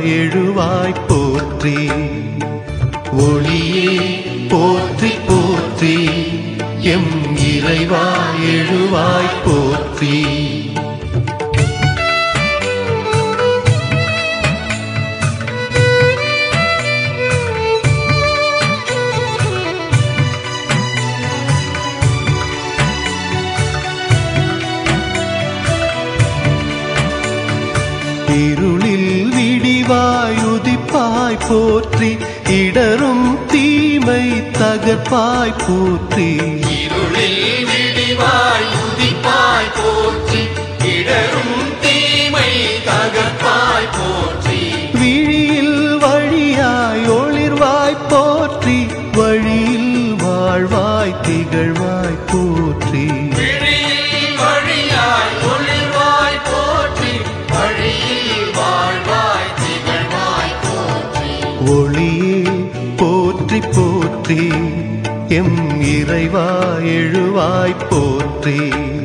எழுவாய் போற்றி ஒளியே போற்றி போற்றி எம் இறைவா எழுவாய் போற்றி இருளில் விடிவாய் உதிப்பாய் போற்றி இடரும் தீமை தகர்ப்பாய் போற்றி இருளில் விடிவாய் உதிப்பாய் போற்றி இடரும் தீமை தகர்ப்பாய் போற்றி விழியில் வழியாய் ஒளிர்வாய் போற்றி வழியில் வாழ்வாய் திகழ்வாய் போற்றி விழியில் வழியாய் ஒளிர்வாய் போற்றி வழியில் வாழ்வாய் திகழ்வாய் போற்றி ஒளியே போற்றி போற்றி எம் இறைவா எழுவாய் போற்றி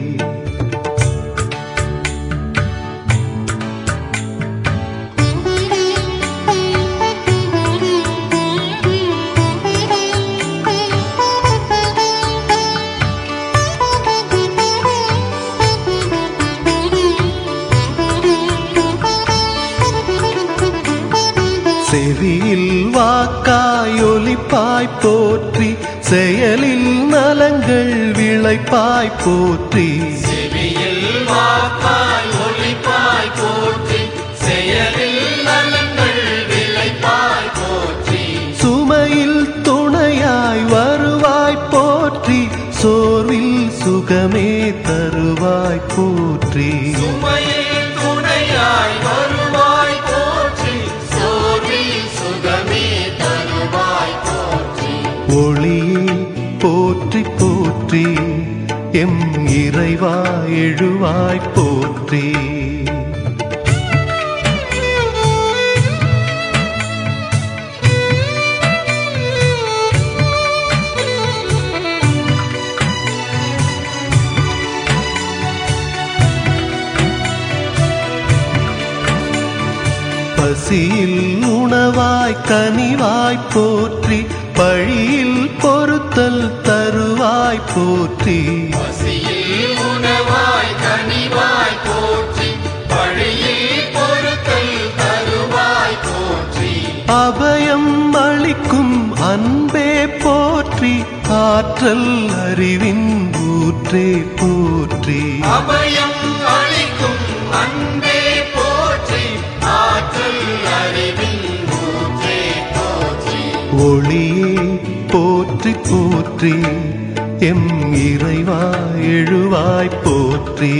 செவியில் வாக்காய் ஒலிப்பாய் போற்றி செயலில் நலங்கள் விளைப்பாய் போற்றி செவியில் வாக்காய் ஒளிப்பாய் போற்றி செயலில் நலங்கள் விளைப்பாய் போற்றி சுமையில் துணையாய் வருவாய் போற்றி சோர்வில் சுகமே தருவாய் போற்றி சுமையில் துணையாய் வருவாய் போற்றி சோர்வில் சுகமே தருவாய் போற்றி ஒளியே போற்றி போற்றி எம் இறைவா எழுவாய் போற்றி பசியில் உணவாய் கனிவாய் போற்றி பழியில் பொறுத்தல் தருவாய் போற்றி பசியில் உணவாய் கனிவாய் போற்றி பழியில் பொறுத்தல் தருவாய் போற்றி அபயம் அளிக்கும் அன்பே போற்றி ஆற்றல் அறிவின் ஊற்றே போற்றி அபயம் அளிக்கும் அன்பே போற்றி ஆற்றல் அறிவின் ஊற்றே போற்றி ஒளியே போற்றி போற்றி எம் இறைவா எழுவாய் போற்றி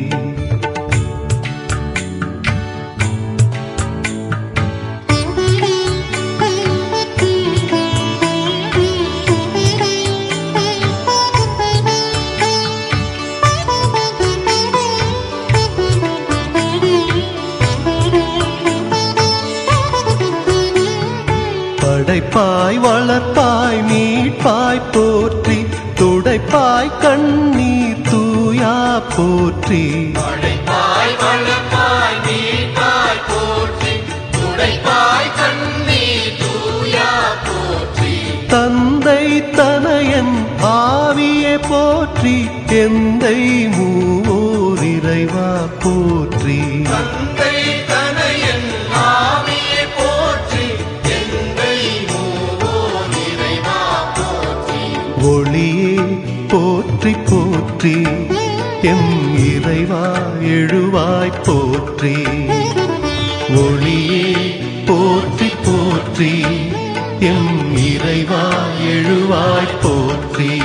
படைப்பாய் வளர்ப்பாய் மீட்பாய் போற்றி துடைப்பாய் கண்ணீர் தூயா போற்றி படைப்பாய் வளர்ப்பாய் நீட்டாய் போற்றி துடைப்பாய் கண்ணீர் தூயா போற்றி தந்தை தனையன் ஆவியே போற்றி எந்தை மூவோர் இறைவா போற்றி தந்தை தனையன் ஆவியே போற்றி எந்தை மூவோர் இறைவா போற்றி ஒளியே போற்றி போற்றி எம் இறைவா எழுவாய் போற்றி ஒளியே போற்றி போற்றி எம் இறைவா எழுவாய் போற்றி